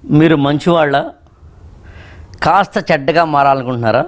మీరు మంచివాళ్ళ కాస్త చెడ్డగా మారాలనుకుంటున్నారా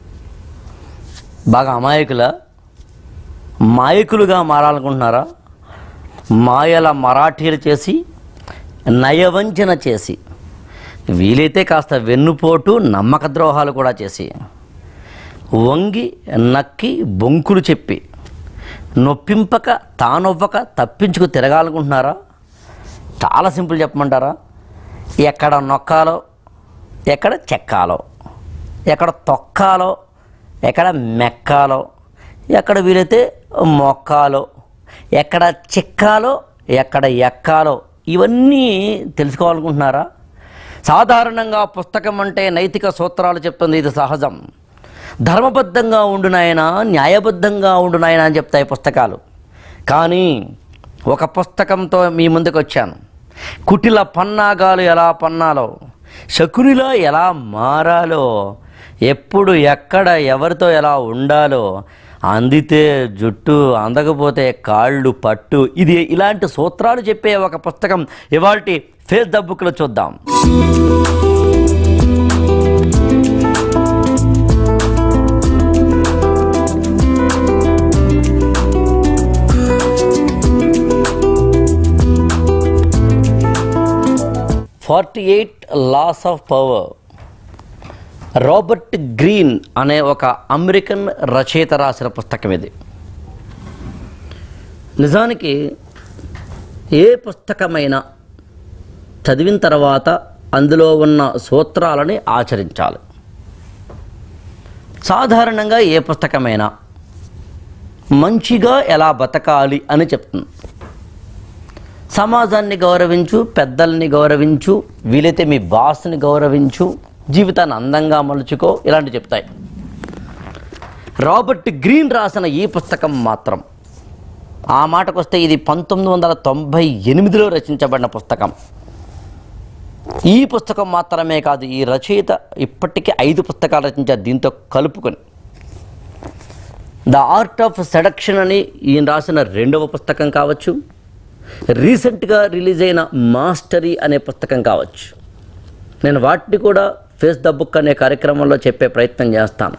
బాగా అమాయకుల మాయకులుగా మారాలనుకుంటున్నారా మాయల మరాఠీలు చేసి నయవంచన చేసి వీలైతే కాస్త వెన్నుపోటు నమ్మక ద్రోహాలు కూడా చేసి వంగి నక్కి బొంకులు చెప్పి నొప్పింపక తానొవ్వక తప్పించుకు తిరగాలనుకుంటున్నారా చాలా సింపుల్ చెప్పమంటారా ఎక్కడ నొక్కాలో ఎక్కడ చెక్కాలో ఎక్కడ తొక్కాలో ఎక్కడ మెక్కాలో ఎక్కడ వీలైతే మొక్కాలో ఎక్కడ చిక్కాలో ఎక్కడ ఎక్కాలో ఇవన్నీ తెలుసుకోవాలనుకుంటున్నారా సాధారణంగా పుస్తకం అంటే నైతిక సూత్రాలు చెప్తుంది ఇది సహజం ధర్మబద్ధంగా ఉండు నాయన న్యాయబద్ధంగా ఉండు నాయన అని చెప్తాయి పుస్తకాలు కానీ ఒక పుస్తకంతో మీ ముందుకు వచ్చాను కుటిల పన్నాగాలు ఎలా పన్నాలో శకునిలో ఎలా మారాలో ఎప్పుడు ఎక్కడ ఎవరితో ఎలా ఉండాలో అందితే జుట్టు అందకపోతే కాళ్ళు పట్టు ఇది ఇలాంటి సూత్రాలు చెప్పే ఒక పుస్తకం ఇవాల్టి ఫేస్ ద బుక్లో చూద్దాం forty eight laws of power Robert Greene అనే ఒక అమెరికన్ రచయిత రాసిన పుస్తకం ఇది నిజానికి ఏ పుస్తకమైనా చదివిన తర్వాత అందులో ఉన్న సూత్రాలని ఆచరించాలి సాధారణంగా ఏ పుస్తకమైనా మంచిగా ఎలా బతకాలి అని చెప్తుంది సమాజాన్ని గౌరవించు పెద్దల్ని గౌరవించు వీలైతే మీ బాస్ని గౌరవించు జీవితాన్ని అందంగా మలుచుకో ఇలాంటివి చెప్తాయి రాబర్ట్ గ్రీన్ రాసిన ఈ పుస్తకం మాత్రం ఆ మాటకొస్తే ఇది పంతొమ్మిది వందల తొంభై ఎనిమిదిలో రచించబడిన పుస్తకం ఈ పుస్తకం మాత్రమే కాదు ఈ రచయిత ఇప్పటికీ ఐదు పుస్తకాలు రచించారు దీంతో కలుపుకొని ద ఆర్ట్ ఆఫ్ సెడక్షన్ అని ఈయన రాసిన రెండవ పుస్తకం కావచ్చు రీసెంట్గా రిలీజ్ అయిన మాస్టరీ అనే పుస్తకం కావచ్చు నేను వాటిని కూడా ఫేస్ ద బుక్ అనే కార్యక్రమంలో చెప్పే ప్రయత్నం చేస్తాను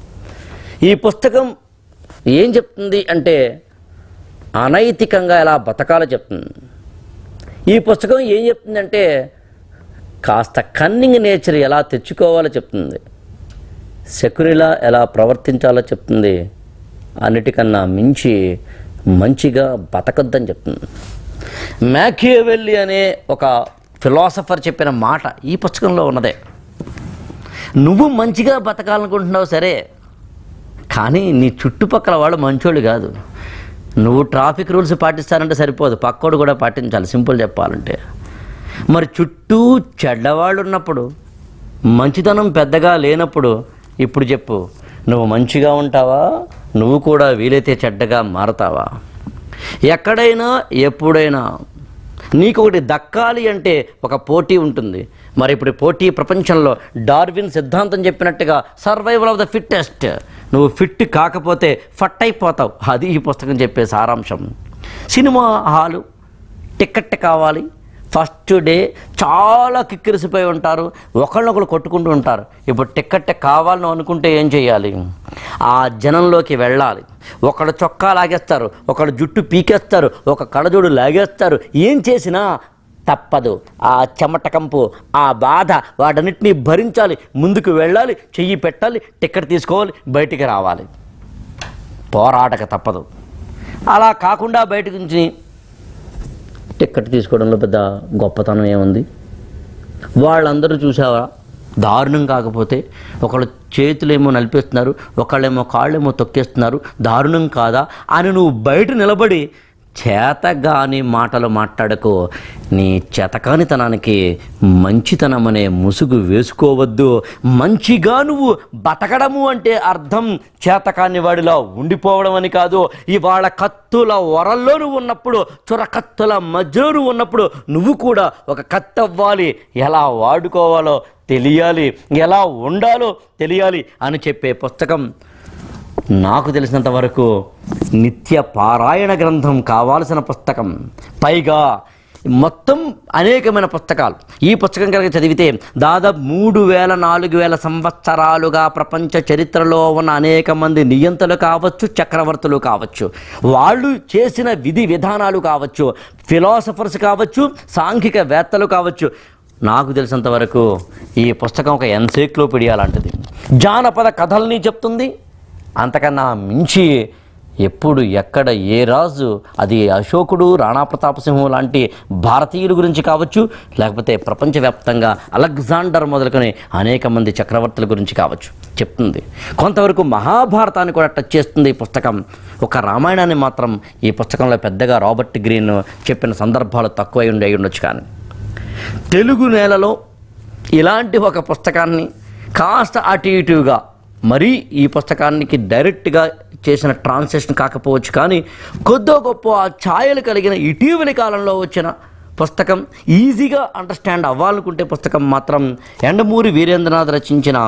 ఈ పుస్తకం ఏం చెప్తుంది అంటే అనైతికంగా ఎలా బతకాలో చెప్తుంది ఈ పుస్తకం ఏం చెప్తుందంటే కాస్త కన్నింగ్ నేచర్ ఎలా తెచ్చుకోవాలో చెప్తుంది శకునిలా ఎలా ప్రవర్తించాలో చెప్తుంది అన్నిటికన్నా మించి మంచిగా బతకద్దని చెప్తుంది మ్యాకియవెల్లి అనే ఒక ఫిలాసఫర్ చెప్పిన మాట ఈ పుస్తకంలో ఉన్నదే నువ్వు మంచిగా బతకాలనుకుంటున్నావు సరే కానీ నీ చుట్టుపక్కల వాళ్ళు మంచోళ్ళు కాదు నువ్వు ట్రాఫిక్ రూల్స్ పాటిస్తానంటే సరిపోదు పక్కోడు కూడా పాటించాలి సింపుల్ చెప్పాలంటే మరి చుట్టూ చెడ్డవాళ్ళు ఉన్నప్పుడు మంచితనం పెద్దగా లేనప్పుడు ఇప్పుడు చెప్పు నువ్వు మంచిగా ఉంటావా నువ్వు కూడా వీలైతే చెడ్డగా మారతావా ఎక్కడైనా ఎప్పుడైనా నీకు ఒకటి దక్కాలి అంటే ఒక పోటీ ఉంటుంది మరి ఇప్పుడు పోటీ ప్రపంచంలో డార్విన్ సిద్ధాంతం చెప్పినట్టుగా సర్వైవల్ ఆఫ్ ద ఫిట్టెస్ట్ నువ్వు ఫిట్ కాకపోతే ఫట్ అయిపోతావు అది ఈ పుస్తకం చెప్పే సారాంశం సినిమా హాలు టికెట్ కావాలి ఫస్ట్ డే చాలా కిక్కిరిసిపోయి ఉంటారు ఒకళ్ళొకరు కొట్టుకుంటూ ఉంటారు ఇప్పుడు టికెట్ కావాలని అనుకుంటే ఏం చేయాలి ఆ జనంలోకి వెళ్ళాలి ఒకడు చొక్కా లాగేస్తారు ఒకడు జుట్టు పీకేస్తారు ఒక కడజోడు లాగేస్తారు ఏం చేసినా తప్పదు ఆ చెమట కంపు ఆ బాధ వాటన్నిటినీ భరించాలి ముందుకు వెళ్ళాలి చెయ్యి పెట్టాలి టికెట్ తీసుకోవాలి బయటికి రావాలి పోరాటక తప్పదు అలా కాకుండా బయట నుంచి టికెట్ తీసుకోవడంలో పెద్ద గొప్పతనం ఏముంది వాళ్ళందరూ చూసావా దారుణం కాకపోతే ఒకళ్ళు చేతులేమో నలిపేస్తున్నారు ఒకళ్ళేమో కాళ్ళేమో తొక్కేస్తున్నారు దారుణం కాదా అని నువ్వు బయట నిలబడి చేతగాని మాటలు మాట్లాడకు నీ చేతకానితనానికి మంచితనం అనే ముసుగు వేసుకోవద్దు మంచిగా నువ్వు బతకడము అంటే అర్థం చేతకాని వాడిలా ఉండిపోవడం అని కాదు ఇవాళ కత్తుల వరల్లో నువ్వు ఉన్నప్పుడు చురకత్తుల మధ్యలో నువ్వు ఉన్నప్పుడు నువ్వు కూడా ఒక కత్తి అవ్వాలి ఎలా వాడుకోవాలో తెలియాలి ఎలా ఉండాలో తెలియాలి అని చెప్పే పుస్తకం నాకు తెలిసినంత వరకు నిత్య పారాయణ గ్రంథం కావాల్సిన పుస్తకం పైగా మొత్తం అనేకమైన పుస్తకాలు ఈ పుస్తకం కనుక చదివితే దాదాపు మూడు వేల నాలుగు వేల సంవత్సరాలుగా ప్రపంచ చరిత్రలో ఉన్న అనేక మంది నియంతలు కావచ్చు చక్రవర్తులు కావచ్చు వాళ్ళు చేసిన విధి విధానాలు కావచ్చు ఫిలాసఫర్స్ కావచ్చు సాంఘిక వేత్తలు కావచ్చు నాకు తెలిసినంత వరకు ఈ పుస్తకం ఒక ఎన్సైక్లోపీడియా లాంటిది జానపద కథల్ని చెప్తుంది అంతకన్నా మించి ఎప్పుడు ఎక్కడ ఏ రాజు అది అశోకుడు రాణా ప్రతాపసింహం లాంటి భారతీయుల గురించి కావచ్చు లేకపోతే ప్రపంచవ్యాప్తంగా అలెగ్జాండర్ మొదలుకొని అనేక మంది చక్రవర్తుల గురించి కావచ్చు చెప్తుంది కొంతవరకు మహాభారతాన్ని కూడా టచ్ చేస్తుంది ఈ పుస్తకం ఒక రామాయణాన్ని మాత్రం ఈ పుస్తకంలో పెద్దగా రాబర్ట్ గ్రీన్ చెప్పిన సందర్భాలు తక్కువై ఉండి ఉండొచ్చు కానీ తెలుగు నేలలో ఇలాంటి ఒక పుస్తకాన్ని కాస్త అటు ఇటుగా మరీ ఈ పుస్తకానికి డైరెక్ట్గా చేసిన ట్రాన్స్లేషన్ కాకపోవచ్చు కానీ కొద్దో గొప్ప ఆ ఛాయలు కలిగిన ఇటీవలి కాలంలో వచ్చిన పుస్తకం ఈజీగా అండర్స్టాండ్ అవ్వాలనుకుంటే పుస్తకం మాత్రం ఎండమూరి వీరేంద్రనాథ్ రచించిన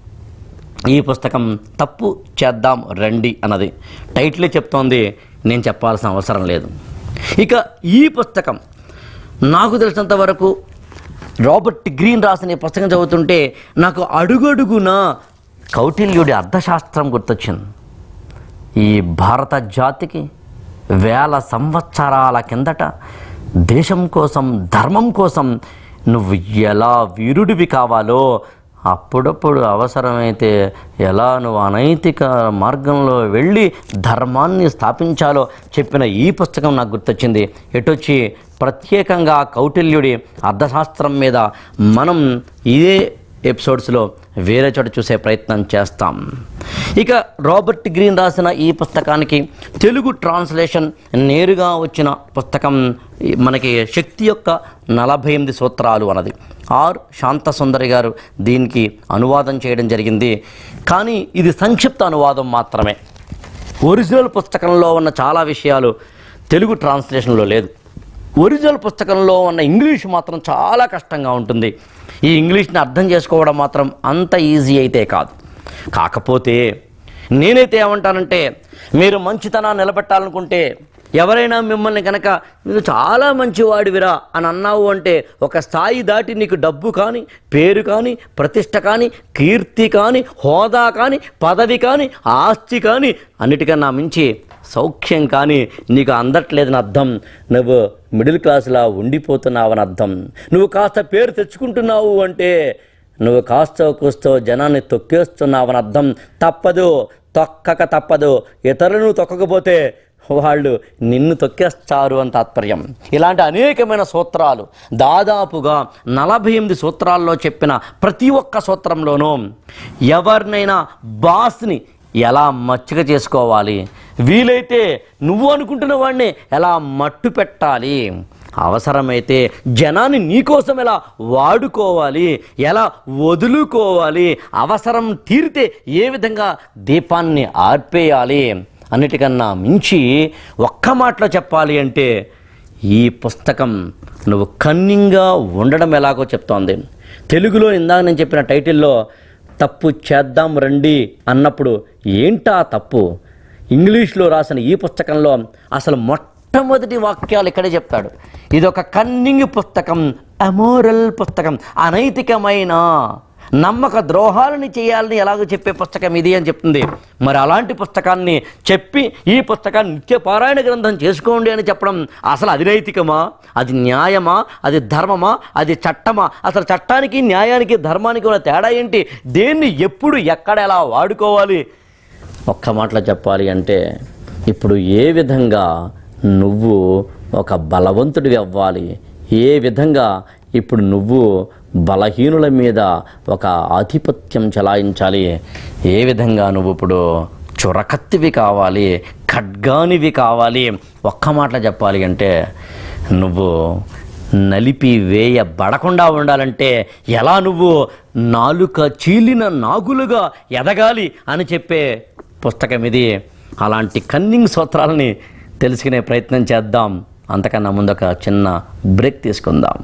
ఈ పుస్తకం తప్పు చేద్దాం రండి అన్నది టైటిలే చెప్తోంది నేను చెప్పాల్సిన అవసరం లేదు ఇక ఈ పుస్తకం నాకు తెలిసినంత వరకు రాబర్ట్ గ్రీన్ రాసిన ఈ పుస్తకం చదువుతుంటే నాకు అడుగడుగున కౌటిల్యుడి అర్థశాస్త్రం గుర్తొచ్చింది ఈ భారత జాతికి వేల సంవత్సరాల కిందట దేశం కోసం ధర్మం కోసం నువ్వు ఎలా వీరుడివి కావాలో అప్పుడప్పుడు అవసరమైతే ఎలా నువ్వు అనైతిక మార్గంలో వెళ్ళి ధర్మాన్ని స్థాపించాలో చెప్పిన ఈ పుస్తకం నాకు గుర్తొచ్చింది ఎటొచ్చి ప్రత్యేకంగా కౌటిల్యుడి అర్థశాస్త్రం మీద మనం ఇదే ఎపిసోడ్స్లో వేరే చోట చూసే ప్రయత్నం చేస్తాం ఇక రాబర్ట్ గ్రీన్ రాసిన ఈ పుస్తకానికి తెలుగు ట్రాన్స్లేషన్ నేరుగా వచ్చిన పుస్తకం ఈ మనకి శక్తి యొక్క నలభై ఎనిమిది సూత్రాలు అన్నది ఆర్ శాంత సుందరి గారు దీనికి అనువాదం చేయడం జరిగింది కానీ ఇది సంక్షిప్త అనువాదం మాత్రమే ఒరిజినల్ పుస్తకంలో ఉన్న చాలా విషయాలు తెలుగు ట్రాన్స్లేషన్లో లేదు ఒరిజినల్ పుస్తకంలో ఉన్న ఇంగ్లీష్ మాత్రం చాలా కష్టంగా ఉంటుంది ఈ ఇంగ్లీష్ని అర్థం చేసుకోవడం మాత్రం అంత ఈజీ అయితే కాదు కాకపోతే నేనైతే ఏమంటానంటే మీరు మంచితనాన్ని నిలబెట్టాలనుకుంటే ఎవరైనా మిమ్మల్ని కనుక నువ్వు చాలా మంచివాడివిరా అని అన్నావు అంటే ఒక స్థాయి దాటి నీకు డబ్బు కానీ పేరు కానీ ప్రతిష్ట కానీ కీర్తి కానీ హోదా కానీ పదవి కానీ ఆస్తి కానీ అన్నిటికన్నా మించి సౌఖ్యం కానీ నీకు అందట్లేదని అర్థం నువ్వు మిడిల్ క్లాస్లా ఉండిపోతున్నావని అర్థం నువ్వు కాస్త పేరు తెచ్చుకుంటున్నావు అంటే నువ్వు కాస్తో కూస్తో జనాన్ని తొక్కేస్తున్నావని అర్థం తప్పదు తొక్కక తప్పదు ఇతరులను తొక్కకపోతే వాళ్ళు నిన్ను తొక్కేస్తారు అని తాత్పర్యం ఇలాంటి అనేకమైన సూత్రాలు దాదాపుగా నలభై ఎనిమిది సూత్రాల్లో చెప్పిన ప్రతి ఒక్క సూత్రంలోనూ ఎవరినైనా బాస్ని ఎలా మచ్చిక చేసుకోవాలి వీలైతే నువ్వు అనుకుంటున్న వాడిని ఎలా మట్టు పెట్టాలి అవసరమైతే జనాన్ని నీకోసం ఎలా వాడుకోవాలి ఎలా వదులుకోవాలి అవసరం తీరితే ఏ విధంగా దీపాన్ని ఆర్పేయాలి అన్నిటికన్నా మించి ఒక్క మాటలో చెప్పాలి అంటే ఈ పుస్తకం నువ్వు కన్నింగా ఉండడం ఎలాగో చెప్తోంది తెలుగులో ఇందాక నేను చెప్పిన టైటిల్లో తప్పు చేద్దాం రండి అన్నప్పుడు ఏంటా తప్పు ఇంగ్లీష్లో రాసిన ఈ పుస్తకంలో అసలు మొట్టమొదటి వాక్యాలు ఇక్కడే చెప్తాడు ఇది ఒక కన్నింగ్ పుస్తకం అమోరల్ పుస్తకం అనైతికమైన నమ్మక ద్రోహాలని చేయాలని ఎలాగో చెప్పే పుస్తకం ఇది అని చెప్తుంది మరి అలాంటి పుస్తకాన్ని చెప్పి ఈ పుస్తకాన్ని నిత్య పారాయణ గ్రంథం చేసుకోండి అని చెప్పడం అసలు అది నైతికమా అది న్యాయమా అది ధర్మమా అది చట్టమా అసలు చట్టానికి న్యాయానికి ధర్మానికి ఉన్న తేడా ఏంటి దేన్ని ఎప్పుడు ఎక్కడ ఎలా వాడుకోవాలి ఒక్క మాటలో చెప్పాలి అంటే ఇప్పుడు ఏ విధంగా నువ్వు ఒక బలవంతుడివి అవ్వాలి ఏ విధంగా ఇప్పుడు నువ్వు బలహీనుల మీద ఒక ఆధిపత్యం చలాయించాలి ఏ విధంగా నువ్వు ఇప్పుడు చురకత్తివి కావాలి ఖడ్గానివి కావాలి ఒక్క మాటలో చెప్పాలి అంటే నువ్వు నలిపి వేయబడకుండా ఉండాలంటే ఎలా నువ్వు నాలుక చీలిన నాగులుగా ఎదగాలి అని చెప్పే పుస్తకం ఇది అలాంటి కన్నింగ్ సూత్రాలని తెలుసుకునే ప్రయత్నం చేద్దాం అంతకన్నా ముందు ఒక చిన్న బ్రేక్ తీసుకుందాం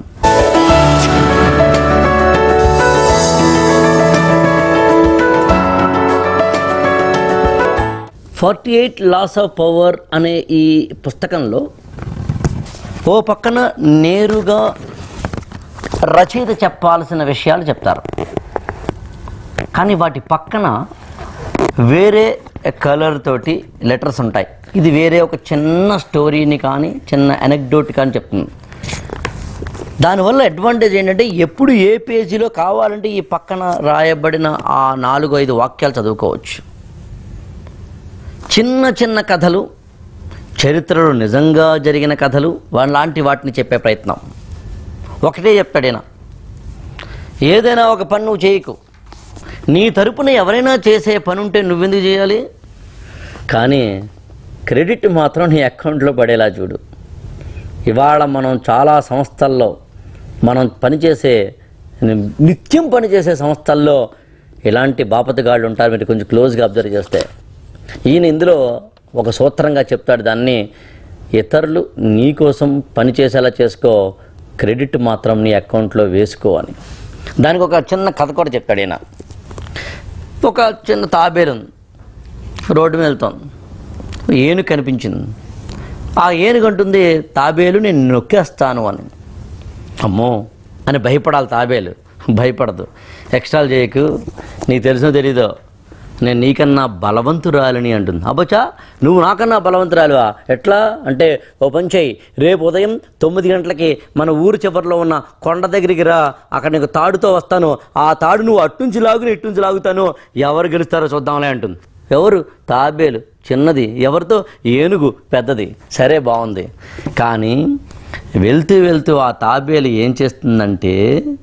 forty eight laws of power అనే ఈ పుస్తకంలో ఓ పక్కన నేరుగా రచయిత చెప్పాల్సిన విషయాలు చెప్తారు కానీ వాటి పక్కన వేరే కలర్ తోటి లెటర్స్ ఉంటాయి ఇది వేరే ఒక చిన్న స్టోరీని కానీ చిన్న అనెక్డోట్ కానీ చెప్తుంది దానివల్ల అడ్వాంటేజ్ ఏంటంటే ఎప్పుడు ఏ పేజీలో కావాలంటే ఈ పక్కన రాయబడిన ఆ నాలుగు ఐదు వాక్యాలు చదువుకోవచ్చు చిన్న చిన్న కథలు చరిత్రలో నిజంగా జరిగిన కథలు లాంటి వాటిని చెప్పే ప్రయత్నం ఒకటే చెప్తాడు ఈయన ఏదైనా ఒక పని నువ్వు చేయకు నీ తరపున ఎవరైనా చేసే పని ఉంటే నువ్వెందుకు చేయాలి కానీ క్రెడిట్ మాత్రం నీ అకౌంట్లో పడేలా చూడు ఇవాళ మనం చాలా సంస్థల్లో మనం పనిచేసే నిత్యం పనిచేసే సంస్థల్లో ఇలాంటి బాపతగాళ్ళు ఉంటారు మీరు కొంచెం క్లోజ్గా అబ్జర్వ్ చేస్తే ఈయన ఇందులో ఒక సూత్రంగా చెప్తాడు దాన్ని ఇతరులు నీ కోసం పనిచేసేలా చేసుకో క్రెడిట్ మాత్రం నీ అకౌంట్లో వేసుకో అని దానికి ఒక చిన్న కథ కూడా చెప్తాడు ఈయన ఒక చిన్న తాబేరు ఉంది రోడ్డు మీద వెళ్తోంది ఏనుగు కనిపించింది ఆ ఏనుగు అంటుంది తాబేలు నేను నొక్కేస్తాను అని అమ్మో అని భయపడాలి తాబేలు భయపడదు ఎక్స్ట్రాలు చేయకు నీకు తెలిసో తెలీదో నేను నీకన్నా బలవంతురాలని అంటుంది అబ్బచ్చా నువ్వు నాకన్నా బలవంతురాలువా ఎట్లా అంటే ఓ పని చేయి రేపు ఉదయం తొమ్మిది గంటలకి మన ఊరు చివరిలో ఉన్న కొండ దగ్గరికి రా అక్కడ నీకు తాడుతో వస్తాను ఆ తాడు నువ్వు అట్నుంచి లాగుని ఇట్నుంచి లాగుతాను ఎవరు గెలుస్తారో చూద్దాంలే అంటుంది ఎవరు తాబేలు చిన్నది ఎవరితో ఏనుగు పెద్దది సరే బాగుంది కానీ వెళ్తూ వెళ్తూ ఆ తాబేలు ఏం చేస్తుందంటే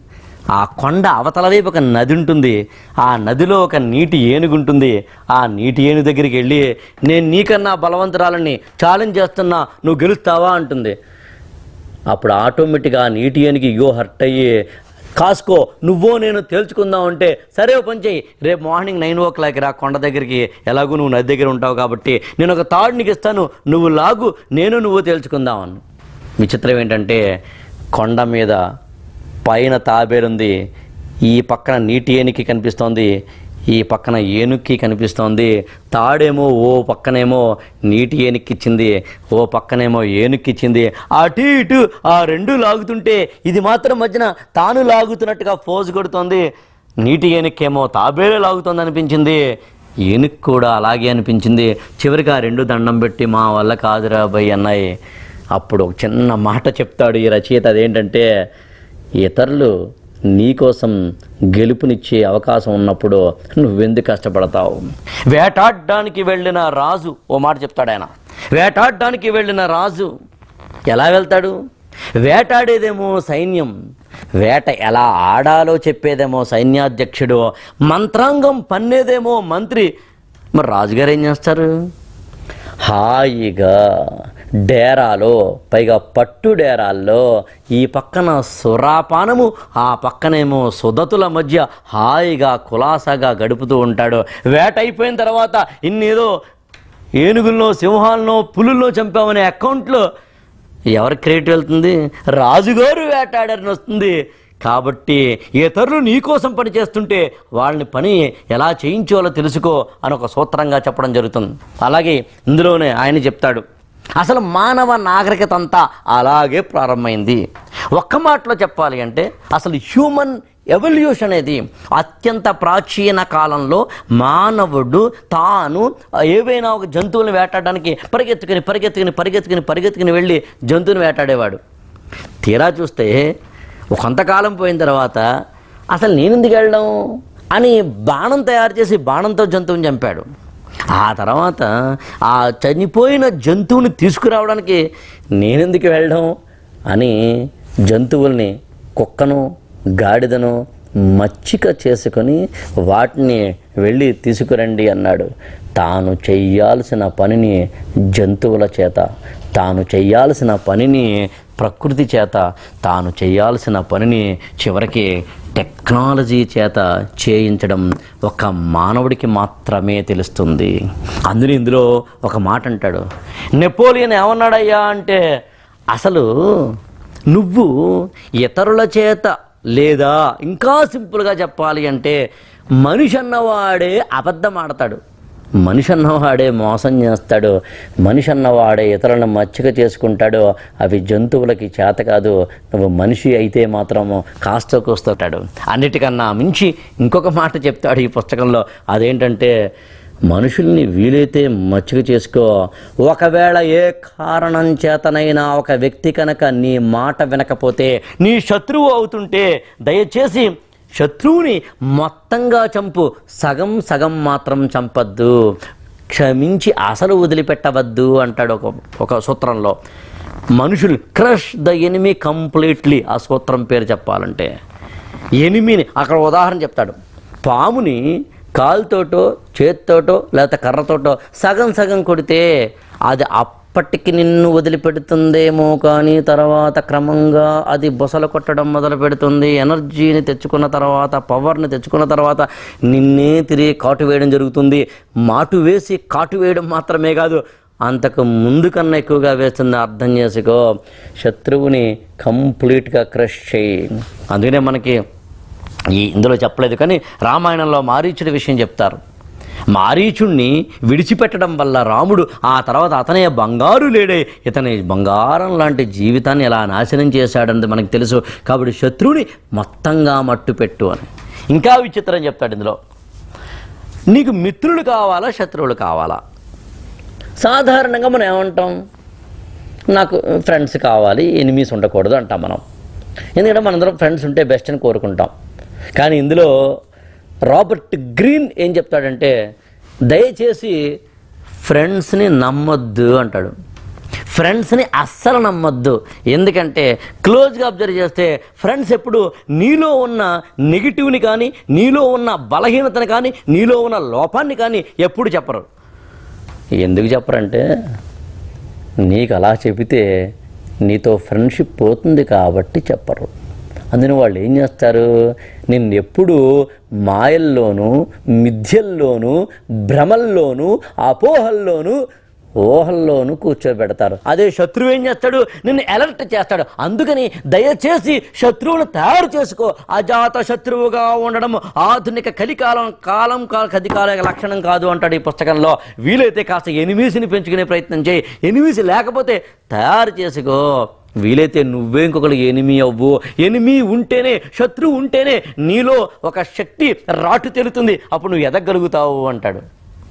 ఆ కొండ అవతల వైపు ఒక నది ఉంటుంది ఆ నదిలో ఒక నీటి ఏనుగు ఉంటుంది ఆ నీటి ఏనుగు దగ్గరికి వెళ్ళి నేను నీకన్నా బలవంతురాలని ఛాలెంజ్ చేస్తున్నా నువ్వు గెలుస్తావా అంటుంది అప్పుడు ఆటోమేటిక్గా ఆ నీటి ఏనుగు ఇగో హర్ట్ అయ్యి కాసుకో నువ్వో నేను తేల్చుకుందాం అంటే సరే ఓ పని చెయ్యి రేపు మార్నింగ్ నైన్ ఓ క్లాక్ రా కొండ దగ్గరికి ఎలాగూ నువ్వు నది దగ్గర ఉంటావు కాబట్టి నేను ఒక తాడు నీకు ఇస్తాను నువ్వు లాగు నేను నువ్వు తేల్చుకుందాం అని విచిత్రం ఏంటంటే కొండ మీద పైన తాబేరుంది ఈ పక్కన నీటి ఏనుకి కనిపిస్తోంది ఈ పక్కన ఏనుక్కి కనిపిస్తోంది తాడేమో ఓ పక్కనేమో నీటి ఏనుక్కిచ్చింది ఓ పక్కనేమో ఏనుక్కిచ్చింది అటు ఇటు ఆ రెండు లాగుతుంటే ఇది మాత్రం మధ్యన తాను లాగుతున్నట్టుగా ఫోజు కొడుతోంది నీటి ఏనుక్కేమో తాబేలే లాగుతోంది అనిపించింది ఏనుక్కు కూడా అలాగే అనిపించింది చివరికి ఆ రెండు దండం పెట్టి మా వల్ల కాదురా భయ్ అన్నాయి అప్పుడు ఒక చిన్న మాట చెప్తాడు ఈ రచయిత అదేంటంటే ఇతరులు నీకోసం గెలుపునిచ్చే అవకాశం ఉన్నప్పుడు నువ్వెందుకు కష్టపడతావు వేటాడడానికి వెళ్ళిన రాజు ఓ మాట చెప్తాడు ఆయన వేటాడడానికి వెళ్ళిన రాజు ఎలా వెళ్తాడు వేటాడేదేమో సైన్యం వేట ఎలా ఆడాలో చెప్పేదేమో సైన్యాధ్యక్షుడు మంత్రాంగం పన్నేదేమో మంత్రి మరి రాజుగారు ఏం చేస్తారు హాయిగా డేరాలో పైగా పట్టు డేరాల్లో ఈ పక్కన సురాపానము ఆ పక్కనేమో సుదతుల మధ్య హాయిగా కులాసాగా గడుపుతూ ఉంటాడు వేట అయిపోయిన తర్వాత ఇన్నేదో ఏనుగుల్లో సింహాలను పులుల్లో చంపామనే అకౌంట్లో ఎవరి క్రెడిట్ వెళ్తుంది రాజుగారు వేటాడారని వస్తుంది కాబట్టి ఇతరులు నీకోసం పని చేస్తుంటే వాళ్ళని పని ఎలా చేయించాలో తెలుసుకో అని ఒక సూత్రంగా చెప్పడం జరుగుతుంది అలాగే ఇందులోనే ఆయన చెప్తాడు అసలు మానవ నాగరికత అంతా అలాగే ప్రారంభమైంది ఒక్క మాటలో చెప్పాలి అంటే అసలు హ్యూమన్ ఎవల్యూషన్ అనేది అత్యంత ప్రాచీన కాలంలో మానవుడు తాను ఏవైనా ఒక జంతువులను వేటాడడానికి పరిగెత్తుకుని పరిగెత్తుకుని పరిగెత్తుకుని పరిగెత్తుకుని వెళ్ళి జంతువుని వేటాడేవాడు తీరా చూస్తే ఒక కొంతకాలం పోయిన తర్వాత అసలు నేను ఎందుకు వెళ్ళడం అని బాణం తయారు చేసి బాణంతో జంతువుని చంపాడు ఆ తర్వాత ఆ చనిపోయిన జంతువుని తీసుకురావడానికి నేనెందుకు వెళ్ళడం అని జంతువుల్ని కుక్కను గాడిదను మచ్చిక చేసుకొని వాటిని వెళ్ళి తీసుకురండి అన్నాడు తాను చెయ్యాల్సిన పనిని జంతువుల చేత తాను చెయ్యాల్సిన పనిని ప్రకృతి చేత తాను చేయాల్సిన పనిని చివరికి టెక్నాలజీ చేత చేయించడం ఒక మానవుడికి మాత్రమే తెలుస్తుంది అందులో ఇందులో ఒక మాట అంటాడు నెపోలియన్ ఏమన్నాడయ్యా అంటే అసలు నువ్వు ఇతరుల చేత లేదా ఇంకా సింపుల్గా చెప్పాలి అంటే మనిషి అన్నవాడే అబద్ధం ఆడతాడు మనిషి అన్నవాడే మోసం చేస్తాడు మనిషి అన్నవాడే ఇతరులను మచ్చిక చేసుకుంటాడు అవి జంతువులకి చేత కాదు నువ్వు మనిషి అయితే మాత్రం కాస్త కూస్తుంటాడు అన్నిటికన్నా మించి ఇంకొక మాట చెప్తాడు ఈ పుస్తకంలో అదేంటంటే మనుషుల్ని వీలైతే మచ్చిక చేసుకో ఒకవేళ ఏ కారణం చేతనైనా ఒక వ్యక్తి కనుక నీ మాట వినకపోతే నీ శత్రువు అవుతుంటే దయచేసి శత్రువుని మొత్తంగా చంపు సగం సగం మాత్రం చంపద్దు క్షమించి అసలు వదిలిపెట్టవద్దు అంటాడు ఒక ఒక సూత్రంలో మనుషులు క్రష్ ద ఎనిమి కంప్లీట్లీ ఆ సూత్రం పేరు చెప్పాలంటే ఎనిమిని అక్కడ ఉదాహరణ చెప్తాడు పాముని కాలుతోటో చేత్తోటో లేకపోతే కర్రతోటో సగం సగం కొడితే అది అప్పటికి నిన్ను వదిలిపెడుతుందేమో కానీ తర్వాత క్రమంగా అది బుసలు కొట్టడం మొదలు పెడుతుంది ఎనర్జీని తెచ్చుకున్న తర్వాత పవర్ని తెచ్చుకున్న తర్వాత నిన్నే తిరిగి కాటు వేయడం జరుగుతుంది మాటు వేసి కాటు వేయడం మాత్రమే కాదు అంతకు ముందు కన్నా ఎక్కువగా వేస్తుంది అర్థం చేసుకో శత్రువుని కంప్లీట్గా క్రష్ చేయి అందుకనే మనకి ఈ ఇందులో చెప్పలేదు కానీ రామాయణంలో మారీచుడి విషయం చెప్తారు మారీచుణ్ణి విడిచిపెట్టడం వల్ల రాముడు ఆ తర్వాత అతనే బంగారు లేడే ఇతని బంగారం లాంటి జీవితాన్ని ఎలా నాశనం చేశాడన్నది మనకు తెలుసు కాబట్టి శత్రువుని మొత్తంగా మట్టు పెట్టు అని ఇంకా విచిత్రం చెప్తాడు ఇందులో నీకు మిత్రులు కావాలా శత్రువులు కావాలా సాధారణంగా మనం ఏమంటాం నాకు ఫ్రెండ్స్ కావాలి ఎనిమీస్ ఉండకూడదు అంటాం మనం ఎందుకంటే మనందరం ఫ్రెండ్స్ ఉంటే బెస్ట్ అని కోరుకుంటాం కానీ ఇందులో రాబర్ట్ గ్రీన్ ఏం చెప్తాడంటే దయచేసి ఫ్రెండ్స్ని నమ్మొద్దు అంటాడు ఫ్రెండ్స్ని అస్సలు నమ్మొద్దు ఎందుకంటే క్లోజ్గా అబ్జర్వ్ చేస్తే ఫ్రెండ్స్ ఎప్పుడు నీలో ఉన్న నెగిటివ్ని కానీ నీలో ఉన్న బలహీనతని కానీ నీలో ఉన్న లోపాన్ని కానీ ఎప్పుడు చెప్పరు ఎందుకు చెప్పరంటే నీకు అలా చెబితే నీతో ఫ్రెండ్షిప్ పోతుంది కాబట్టి చెప్పరు అందుకని వాళ్ళు ఏం చేస్తారు నిన్ను ఎప్పుడు మాయల్లోనూ మిథ్యల్లోనూ భ్రమల్లోనూ అపోహల్లోనూ ఊహల్లోనూ కూర్చోబెడతారు అదే శత్రువు ఏం చేస్తాడు నిన్ను అలర్ట్ చేస్తాడు అందుకని దయచేసి శత్రువును తయారు చేసుకో అజాత శత్రువుగా ఉండడం ఆధునిక కలికాలం కాలం కా- కదికాల లక్షణం కాదు అంటాడు ఈ పుస్తకంలో వీలైతే కాస్త ఎనిమీస్ని పెంచుకునే ప్రయత్నం చేయి ఎనిమీస్ లేకపోతే తయారు చేసుకో వీలైతే నువ్వే ఇంకొకరు ఎనిమి అవ్వు ఎనిమి ఉంటేనే శత్రువు ఉంటేనే నీలో ఒక శక్తి రాటు తెలుతుంది అప్పుడు నువ్వు ఎదగలుగుతావు అంటాడు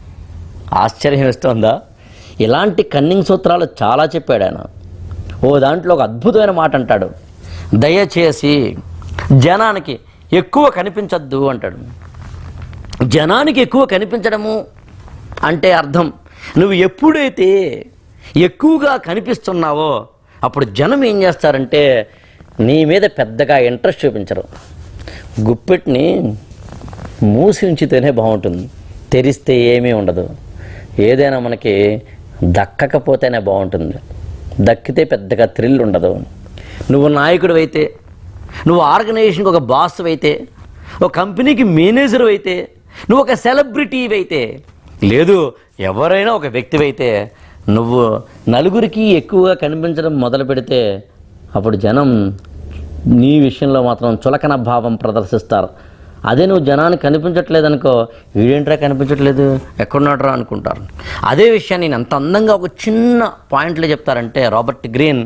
ఆశ్చర్యం వేస్తోందా ఇలాంటి కన్నింగ్ సూత్రాలు చాలా చెప్పాడు ఆయన ఓ దాంట్లో ఒక అద్భుతమైన మాట అంటాడు దయచేసి జనానికి ఎక్కువ కనిపించద్దు అంటాడు జనానికి ఎక్కువ కనిపించడము అంటే అర్థం నువ్వు ఎప్పుడైతే ఎక్కువగా కనిపిస్తున్నావో అప్పుడు జనం ఏం చేస్తారంటే నీ మీద పెద్దగా ఇంట్రెస్ట్ చూపించరు గుప్పెట్ని మూసి ఉంచితేనే బాగుంటుంది తెరిస్తే ఏమీ ఉండదు ఏదైనా మనకి దక్కకపోతేనే బాగుంటుంది దక్కితే పెద్దగా థ్రిల్ ఉండదు నువ్వు నాయకుడు అయితే నువ్వు ఆర్గనైజేషన్కి ఒక బాస్ అయితే ఒక కంపెనీకి మేనేజర్ అయితే నువ్వు ఒక సెలబ్రిటీ అయితే లేదు ఎవరైనా ఒక వ్యక్తి అయితే నువ్వు నలుగురికి ఎక్కువగా కనిపించడం మొదలు పెడితే అప్పుడు జనం నీ విషయంలో మాత్రం చులకన భావం ప్రదర్శిస్తారు అదే నువ్వు జనానికి కనిపించట్లేదనుకో వీడేంట్రా కనిపించట్లేదు ఎక్కడున్నాడ్రా అనుకుంటారు అదే విషయాన్ని నేను అంత అందంగా ఒక చిన్న పాయింట్లో చెప్తారంటే రాబర్ట్ గ్రీన్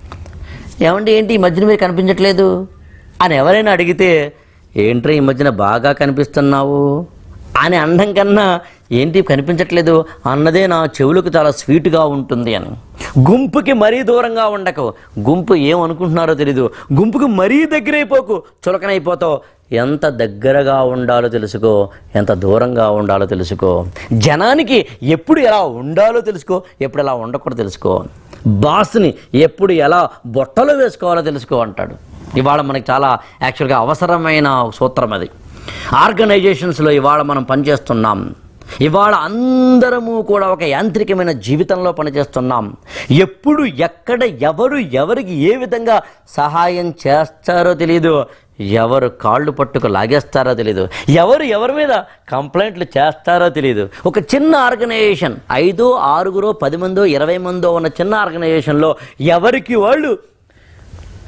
ఏమండి ఏంటి ఈ మధ్యన మీరు కనిపించట్లేదు అని ఎవరైనా అడిగితే ఏంట్రా ఈ మధ్యన బాగా కనిపిస్తున్నావు అని అనడం కన్నా ఏంటి కనిపించట్లేదు అన్నదే నా చెవులకు చాలా స్వీట్గా ఉంటుంది అని గుంపుకి మరీ దూరంగా ఉండకు గుంపు ఏమనుకుంటున్నారో తెలీదు గుంపుకి మరీ దగ్గరైపోకు చులకనైపోతావు ఎంత దగ్గరగా ఉండాలో తెలుసుకో ఎంత దూరంగా ఉండాలో తెలుసుకో జనానికి ఎప్పుడు ఎలా ఉండాలో తెలుసుకో ఎప్పుడు ఎలా ఉండకూడదో తెలుసుకో బాస్ని ఎప్పుడు ఎలా బొట్టలో వేసుకోవాలో తెలుసుకో అంటాడు ఇవాళ మనకి చాలా యాక్చువల్గా అవసరమైన సూత్రం అది ఆర్గనైజేషన్స్లో ఇవాళ మనం పనిచేస్తున్నాం ఇవాళ అందరము కూడా ఒక యాంత్రికమైన జీవితంలో పనిచేస్తున్నాం ఎప్పుడు ఎక్కడ ఎవరు ఎవరికి ఏ విధంగా సహాయం చేస్తారో తెలియదు ఎవరు కాళ్ళు పట్టుకు లాగేస్తారో తెలియదు ఎవరు ఎవరి మీద కంప్లైంట్లు చేస్తారో తెలియదు ఒక చిన్న ఆర్గనైజేషన్ ఐదో ఆరుగురో పది మందో ఇరవై మందో ఉన్న చిన్న ఆర్గనైజేషన్లో ఎవరికి వాళ్ళు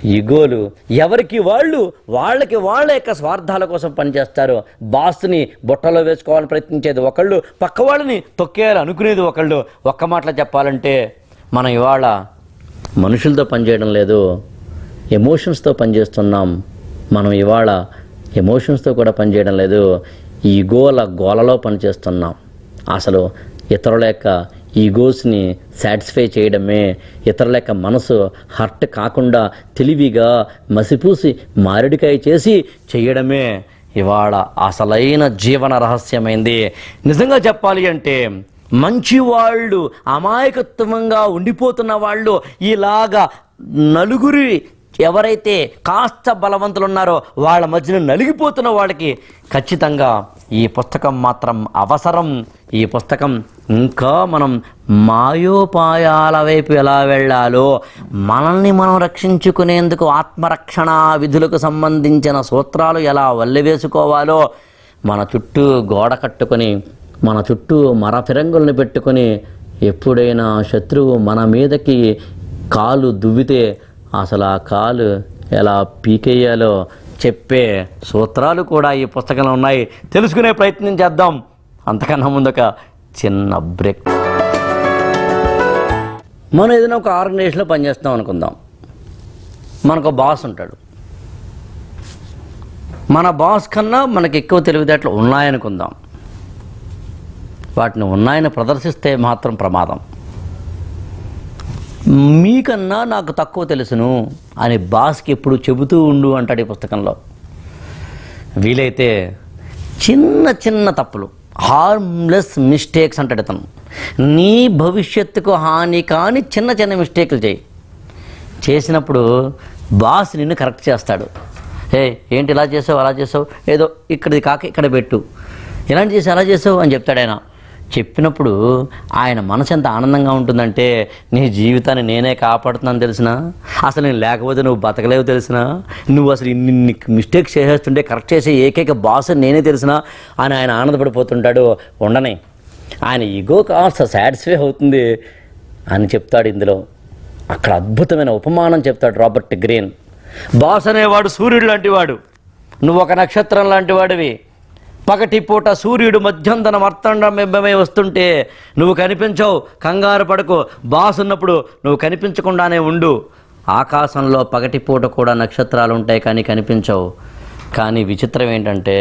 ఇగోలు ఎవరికి వాళ్ళు వాళ్ళకి వాళ్ళ యొక్క స్వార్థాల కోసం పనిచేస్తారు బాస్ని బుట్టలో వేసుకోవాలని ప్రయత్నించేది ఒకళ్ళు పక్క వాళ్ళని తొక్కేయాలి అనుకునేది ఒకళ్ళు ఒక్క మాటలో చెప్పాలంటే మనం ఇవాళ మనుషులతో పనిచేయడం లేదు ఎమోషన్స్తో పనిచేస్తున్నాం మనం ఇవాళ ఎమోషన్స్తో కూడా పనిచేయడం లేదు ఈ గోల గోలలో పనిచేస్తున్నాం అసలు ఇతరుల యొక్క ఈగోస్ని సాటిస్ఫై చేయడమే ఇతరుల యొక్క మనసు హర్ట్ కాకుండా తెలివిగా మసిపూసి మారేడికాయ చేసి చేయడమే ఇవాళ అసలైన జీవన రహస్యమైంది నిజంగా చెప్పాలి అంటే మంచి వాళ్ళు అమాయకత్వంగా ఉండిపోతున్న వాళ్ళు ఇలాగా నలుగురి ఎవరైతే కాస్త బలవంతులు ఉన్నారో వాళ్ళ మధ్యన నలిగిపోతున్న వాళ్ళకి ఖచ్చితంగా ఈ పుస్తకం మాత్రం అవసరం ఈ పుస్తకం ఇంకా మనం మాయోపాయాల వైపు ఎలా వెళ్ళాలో మనల్ని మనం రక్షించుకునేందుకు ఆత్మరక్షణ విధులకు సంబంధించిన సూత్రాలు ఎలా వల్లెవేసుకోవాలో మన చుట్టూ గోడ కట్టుకొని మన చుట్టూ మర ఫిరంగుల్ని పెట్టుకొని ఎప్పుడైనా శత్రువు మన మీదకి కాలు దువ్వితే అసలు ఆ కాలు ఎలా పీకేయాలో చెప్పే సూత్రాలు కూడా ఈ పుస్తకంలో ఉన్నాయి తెలుసుకునే ప్రయత్నం చేద్దాం అంతకన్నా ముందు ఒక చిన్న బ్రేక్ మనం ఏదైనా ఒక ఆర్గనైజేషన్లో పనిచేస్తాం అనుకుందాం మనకు బాస్ ఉంటాడు మన బాస్ కన్నా మనకి ఎక్కువ తెలివితేటలు ఉన్నాయనుకుందాం వాటిని ఉన్నాయని ప్రదర్శిస్తే మాత్రం ప్రమాదం మీకన్నా నాకు తక్కువ తెలుసును అని బాస్కి ఎప్పుడు చెబుతూ ఉండు అంటాడు ఈ పుస్తకంలో వీలైతే చిన్న చిన్న తప్పులు హార్మ్లెస్ మిస్టేక్స్ అంటాడు ఇతను నీ భవిష్యత్తుకు హాని కాని చిన్న చిన్న మిస్టేక్లు చేయి చేసినప్పుడు బాస్ నిన్ను కరెక్ట్ చేస్తాడు ఏ ఏంటి ఇలా చేసావు అలా చేసావు ఏదో ఇక్కడిది కాక ఇక్కడ పెట్టు ఇలాంటి చేసి అలా చేసావు అని చెప్తాడు ఆయన చెప్పినప్పుడు ఆయన మనసు ఎంత ఆనందంగా ఉంటుందంటే నీ జీవితాన్ని నేనే కాపాడుతున్నాను తెలిసిన అసలు నేను లేకపోతే నువ్వు బతకలేవు తెలిసిన నువ్వు అసలు ఇన్ని మిస్టేక్స్ చేసేస్తుంటే కరెక్ట్ చేసే ఏకైక బాస్ నేనే తెలిసిన అని ఆయన ఆనందపడిపోతుంటాడు ఉండని ఆయన ఈగో కాస్త సాటిస్ఫై అవుతుంది అని చెప్తాడు ఇందులో అక్కడ అద్భుతమైన ఉపమానం చెప్తాడు రాబర్ట్ గ్రీన్ బాస్ అనేవాడు సూర్యుడు లాంటివాడు నువ్వు ఒక నక్షత్రం లాంటి వాడివి పగటి పూట సూర్యుడు మధ్యంతన మర్తండం బింబమై వస్తుంటే నువ్వు కనిపించవు కంగారు పడకు బాస్ ఉన్నప్పుడు నువ్వు కనిపించకుండానే ఉండు ఆకాశంలో పగటి పూట కూడా నక్షత్రాలు ఉంటాయి కానీ కనిపించవు కానీ విచిత్రం ఏంటంటే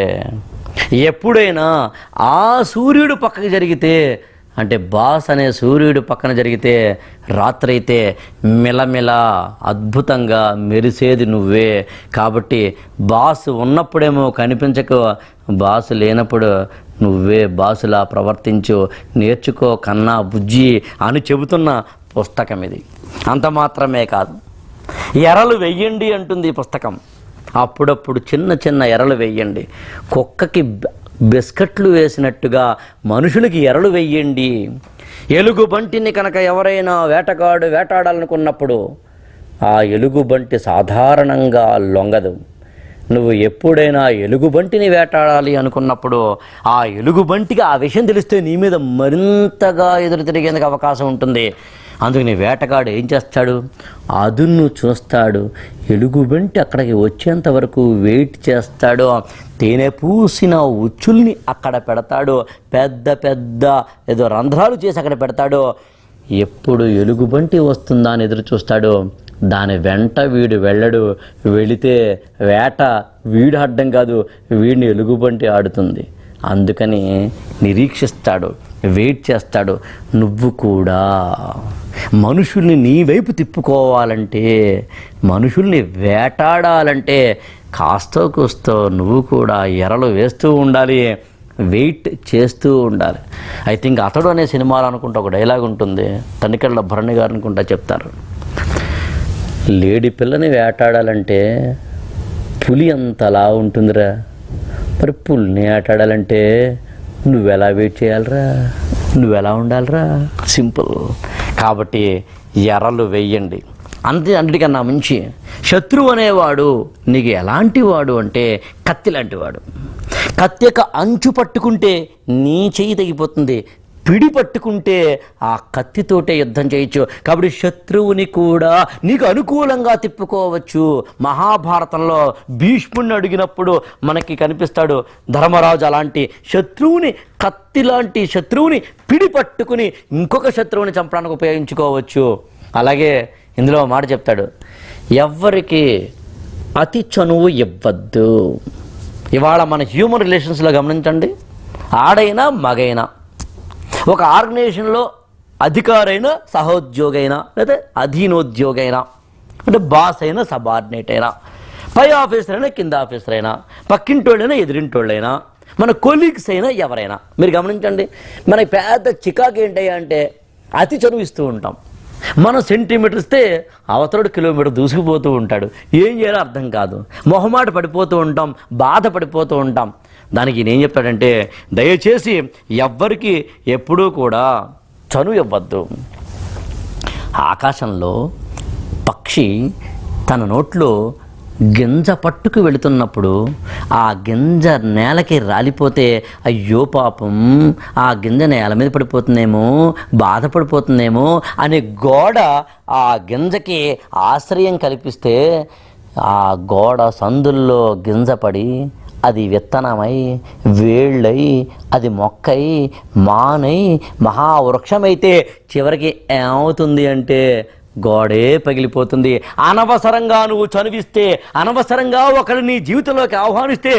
ఎప్పుడైనా ఆ సూర్యుడు పక్కకి జరిగితే అంటే బాస్ అనే సూర్యుడు పక్కన జరిగితే రాత్రైతే మిలమిల అద్భుతంగా మెరిసేది నువ్వే కాబట్టి బాస్ ఉన్నప్పుడేమో కనిపించక బాసు లేనప్పుడు నువ్వే బాసులా ప్రవర్తించు నేర్చుకో కన్నా బుజ్జి అని చెబుతున్న పుస్తకం ఇది అంత మాత్రమే కాదు ఎరలు వెయ్యండి అంటుంది ఈ పుస్తకం అప్పుడప్పుడు చిన్న చిన్న ఎరలు వెయ్యండి కుక్కకి బ- బిస్కెట్లు వేసినట్టుగా మనుషులకి ఎరలు వెయ్యండి ఎలుగుబంటిని కనుక ఎవరైనా వేటగాడు వేటాడాలనుకున్నప్పుడు ఆ ఎలుగుబంటి సాధారణంగా లొంగదు నువ్వు ఎప్పుడైనా ఎలుగుబంటిని వేటాడాలి అనుకున్నప్పుడు ఆ ఎలుగుబంటికి ఆ విషయం తెలిస్తే నీ మీద మరింతగా ఎదురు తిరిగేందుకు అవకాశం ఉంటుంది అందుకని వేటగాడు ఏం చేస్తాడు అదును చూస్తాడు ఎలుగుబంటి అక్కడికి వచ్చేంత వరకు వెయిట్ చేస్తాడు తేనె పూసిన ఉచ్చుల్ని అక్కడ పెడతాడు పెద్ద పెద్ద ఏదో రంధ్రాలు చేసి అక్కడ పెడతాడు ఎప్పుడు ఎలుగుబంటి వస్తుందా అని ఎదురు చూస్తాడు దాని వెంట వీడు వెళ్ళడు వెళితే వేట వీడు అడ్డం కాదు వీడిని ఎలుగుబంటి ఆడుతుంది అందుకని నిరీక్షిస్తాడు వెయిట్ చేస్తాడు నువ్వు కూడా మనుషుల్ని నీ వైపు తిప్పుకోవాలంటే మనుషుల్ని వేటాడాలంటే కాస్తో కూస్తో నువ్వు కూడా ఎరలు వేస్తూ ఉండాలి వెయిట్ చేస్తూ ఉండాలి ఐ థింక్ అతడు అనే సినిమాలో అనుకుంటా ఒక డైలాగ్ ఉంటుంది తనికెళ్ళ భరణి గారు అనుకుంటా చెప్తారు లేడి పిల్లని వేటాడాలంటే పులి అంతలా ఉంటుందిరా మరి పులిని వేటాడాలంటే నువ్వెలా వెయిట్ చేయాలిరా నువ్వెలా ఉండాలిరా సింపుల్ కాబట్టి ఎర్రలు వెయ్యండి అంతే అన్నిటికన్నా మించి శత్రువు అనేవాడు నీకు ఎలాంటి వాడు అంటే కత్తి లాంటి వాడు కత్తి యొక్క అంచు పట్టుకుంటే నీ చెయ్యి తెగిపోతుంది పిడి పట్టుకుంటే ఆ కత్తితోటే యుద్ధం చేయొచ్చు కాబట్టి శత్రువుని కూడా నీకు అనుకూలంగా తిప్పుకోవచ్చు మహాభారతంలో భీష్ముడిని అడిగినప్పుడు మనకి కనిపిస్తాడు ధర్మరాజు అలాంటి శత్రువుని కత్తి లాంటి శత్రువుని పిడి పట్టుకుని ఇంకొక శత్రువుని చంపడానికి ఉపయోగించుకోవచ్చు అలాగే ఇందులో ఒక మాట చెప్తాడు ఎవ్వరికి అతి చనువు ఇవ్వద్దు ఇవాళ మన హ్యూమన్ రిలేషన్స్లో గమనించండి ఆడైనా మగైనా ఒక ఆర్గనైజేషన్లో అధికారైన సహోద్యోగైనా లేదా అధీనోద్యోగైనా అంటే బాస్ అయినా సబార్డినేట్ అయినా పై ఆఫీసర్ అయినా కింద ఆఫీసర్ అయినా పక్కింటోళ్ళైనా ఎదిరింటోళ్ళైనా మన కొలీగ్స్ అయినా ఎవరైనా మీరు గమనించండి మనకి పెద్ద చికాకు ఏంటయ్యా అంటే అతి చనువు ఇస్తూ ఉంటాం మనం సెంటీమీటర్ ఇస్తే అవతరుడు కిలోమీటర్ దూసుకుపోతూ ఉంటాడు ఏం చేయాలో అర్థం కాదు మొహమాట పడిపోతూ ఉంటాం బాధ పడిపోతూ ఉంటాం దానికి ఈయన ఏం చెప్తాడంటే దయచేసి ఎవ్వరికి ఎప్పుడూ కూడా చనువు ఇవ్వద్దు ఆకాశంలో పక్షి తన నోట్లో గింజ పట్టుకు వెళుతున్నప్పుడు ఆ గింజ నేలకి రాలిపోతే అయ్యో పాపం ఆ గింజ నేల మీద పడిపోతుందేమో బాధపడిపోతుందేమో అనే గోడ ఆ గింజకి ఆశ్రయం కల్పిస్తే ఆ గోడ సందుల్లో గింజ పడి అది విత్తనమై వేళ్ళై అది మొక్కై మానై మహావృక్షమైతే చివరికి ఏమవుతుంది అంటే గోడే పగిలిపోతుంది అనవసరంగా నువ్వు చనువిస్తే అనవసరంగా ఒకరిని నీ జీవితంలోకి ఆహ్వానిస్తే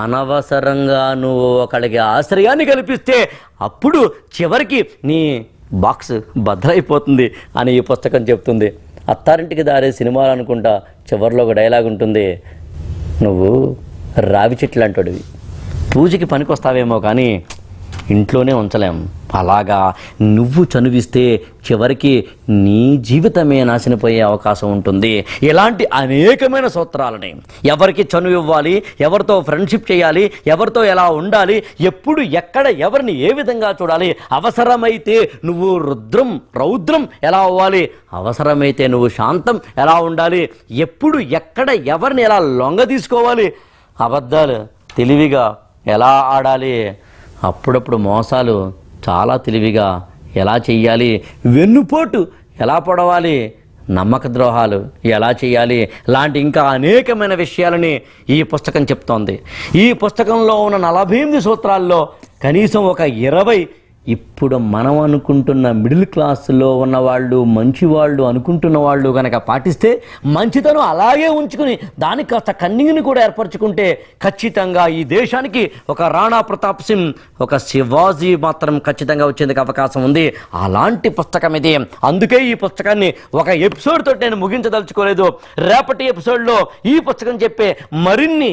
అనవసరంగా నువ్వు ఒకడికి ఆశ్రయాన్ని కల్పిస్తే అప్పుడు చివరికి నీ బాక్స్ భద్రైపోతుంది అని ఈ పుస్తకం చెప్తుంది అత్తారింటికి దారే సినిమాలు అనుకుంటా చివరిలో ఒక డైలాగ్ ఉంటుంది నువ్వు రావి చెట్లు అంటాడువి పూజకి పనికొస్తావేమో కానీ ఇంట్లోనే ఉంచలేం అలాగా నువ్వు చనువిస్తే చివరికి నీ జీవితమే నాశనపోయే అవకాశం ఉంటుంది ఇలాంటి అనేకమైన సూత్రాలని ఎవరికి చనువు ఇవ్వాలి ఎవరితో ఫ్రెండ్షిప్ చేయాలి ఎవరితో ఎలా ఉండాలి ఎప్పుడు ఎక్కడ ఎవరిని ఏ విధంగా చూడాలి అవసరమైతే నువ్వు రుద్రం రౌద్రం ఎలా అవ్వాలి అవసరమైతే నువ్వు శాంతం ఎలా ఉండాలి ఎప్పుడు ఎక్కడ ఎవరిని ఎలా లొంగ తీసుకోవాలి అబద్ధాలు తెలివిగా ఎలా ఆడాలి అప్పుడప్పుడు మోసాలు చాలా తెలివిగా ఎలా చెయ్యాలి వెన్నుపోటు ఎలా పొడవాలి నమ్మక ద్రోహాలు ఎలా చేయాలి లాంటి ఇంకా అనేకమైన విషయాలని ఈ పుస్తకం చెప్తోంది ఈ పుస్తకంలో ఉన్న నలభై ఎనిమిది సూత్రాల్లో కనీసం ఒక ఇరవై ఇప్పుడు మనం అనుకుంటున్న మిడిల్ క్లాస్లో ఉన్న వాళ్ళు మంచి వాళ్ళు అనుకుంటున్న వాళ్ళు కనుక పాటిస్తే మంచితనం అలాగే ఉంచుకుని దానికి కాస్త కన్నింగ్ని కూడా ఏర్పరచుకుంటే ఖచ్చితంగా ఈ దేశానికి ఒక రాణా ప్రతాప్ సింగ్ ఒక శివాజీ మాత్రం ఖచ్చితంగా వచ్చేందుకు అవకాశం ఉంది అలాంటి పుస్తకం ఇది అందుకే ఈ పుస్తకాన్ని ఒక ఎపిసోడ్ తోటి నేను ముగించదలుచుకోలేదు రేపటి ఎపిసోడ్లో ఈ పుస్తకం చెప్పే మరిన్ని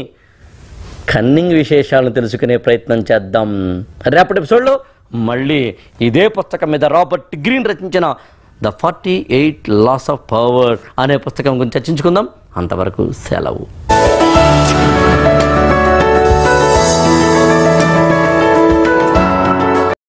కన్నింగ్ విశేషాలను తెలుసుకునే ప్రయత్నం చేద్దాం రేపటి ఎపిసోడ్లో మళ్ళీ ఇదే పుస్తకం మీద రాబర్ట్ గ్రీన్ రచించిన the forty eight laws of power అనే పుస్తకం గురించి చర్చించుకుందాం అంతవరకు సెలవు